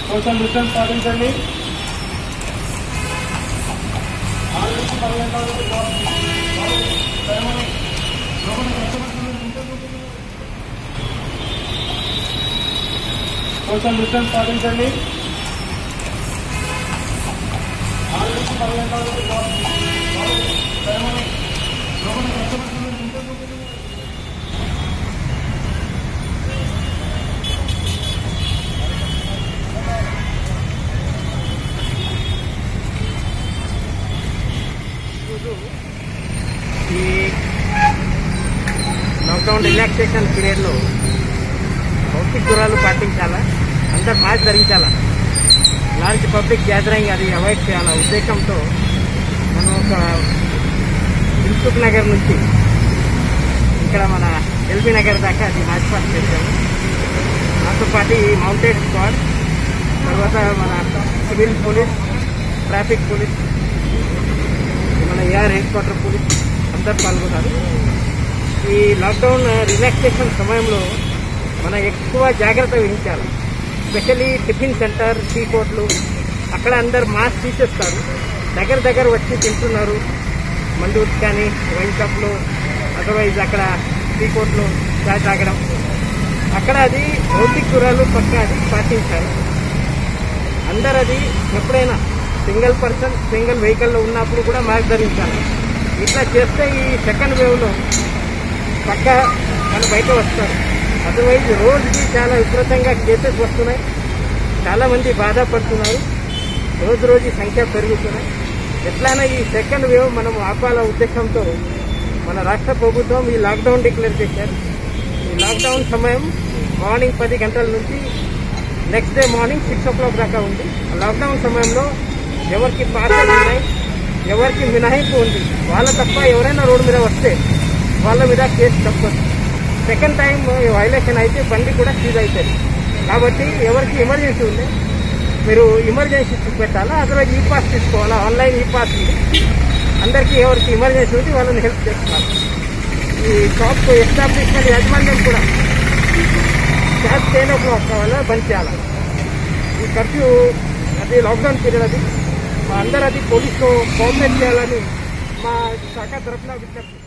social distance పాటించండి ఆరు నుంచి పది గంటల వరకు దయమని లోపల కస్టమర్స్ సోషల్ డిస్టెన్స్ పాటించండి ఆరు నుంచి పది గంటల వరకు దయమని లోపల కస్టమర్స్ ఈ లాక్డౌన్ రిలాక్సేషన్ పీరియడ్లో భౌతిక దూరాలు పాటించాలా అందరు మాస్క్ ధరించాలా లార్జ్ పబ్లిక్ గ్యాదరింగ్ అది అవాయిడ్ చేయాలా ఉద్దేశంతో మనం ఒక దిల్సుఖ్ నగర్ నుంచి ఇక్కడ మన ఎల్బీ నగర్ దాకా అది మార్చ్ పాస్ చేశాము నాతో పాటు ఈ మౌంటెడ్ స్క్వాడ్ తర్వాత మన సివిల్ పోలీస్ ట్రాఫిక్ పోలీస్ మన ఏఆర్ హెడ్ క్వార్టర్ పోలీస్ అందరు పాల్గొన్నారు ఈ లాక్డౌన్ రిలాక్సేషన్ సమయంలో మనం ఎక్కువ జాగ్రత్త వహించాలి స్పెషల్లీ టిఫిన్ సెంటర్ టీ కోట్లు అక్కడ అందరు మాస్క్ తీసేస్తారు దగ్గర దగ్గర వచ్చి తింటున్నారు మండూస్ కానీ వైన్ షాప్లో అదర్వైజ్ అక్కడ టీ కోట్లు చాయ్ తాగడం అక్కడ అది భౌతిక దూరాలు పక్క అది పాటించాలి అందరు అది ఎప్పుడైనా సింగిల్ పర్సన్ సింగిల్ వెహికల్లో ఉన్నప్పుడు కూడా మాస్క్ ధరించాలి ఇట్లా చేస్తే ఈ సెకండ్ వేవ్లో పక్క మన బయట వస్తారు అదర్వైజ్ రోజుకి చాలా విపరీతంగా కేసెస్ వస్తున్నాయి చాలా మంది బాధపడుతున్నారు రోజు రోజు ఈ సంఖ్య పెరుగుతున్నాయి ఎట్లయినా ఈ సెకండ్ వేవ్ మనం ఆపాల ఉద్దేశంతో మన రాష్ట్ర ప్రభుత్వం ఈ లాక్డౌన్ డిక్లేర్ చేశారు ఈ లాక్డౌన్ సమయం మార్నింగ్ పది గంటల నుంచి next day morning six o'clock దాకా ఉంది ఆ లాక్డౌన్ సమయంలో ఎవరికి పాసెస్ ఉన్నాయి ఎవరికి మినహాయింపు ఉంది వాళ్ళ తప్ప ఎవరైనా రోడ్డు మీద వస్తే వాళ్ళ మీద కేసు తప్పదు సెకండ్ టైం వైలేషన్ అయితే బండి కూడా సీజ్ అవుతుంది కాబట్టి ఎవరికి ఎమర్జెన్సీ ఉంది మీరు ఎమర్జెన్సీ చూపెట్టాలా అదర్వైజ్ ఈ పాస్ తీసుకోవాలా ఆన్లైన్ ఈ పాస్ ఉంది అందరికీ ఎవరికి ఎమర్జెన్సీ ఉంది వాళ్ళని హెల్ప్ చేస్తున్నారు ఈ షాప్ ఎస్టాబ్లిష్మెంట్ యాజమాన్యం కూడా క్యాష్ టెన్ ఓ క్లాక్ కావాలా బంద్ చేయాలి ఈ కర్ఫ్యూ అది లాక్డౌన్ పీరియడ్ అది మా అందరూ అది పోలీసులో కోఆపరేట్ చేయాలని మా శాఖ తరఫున విజ్ఞప్తి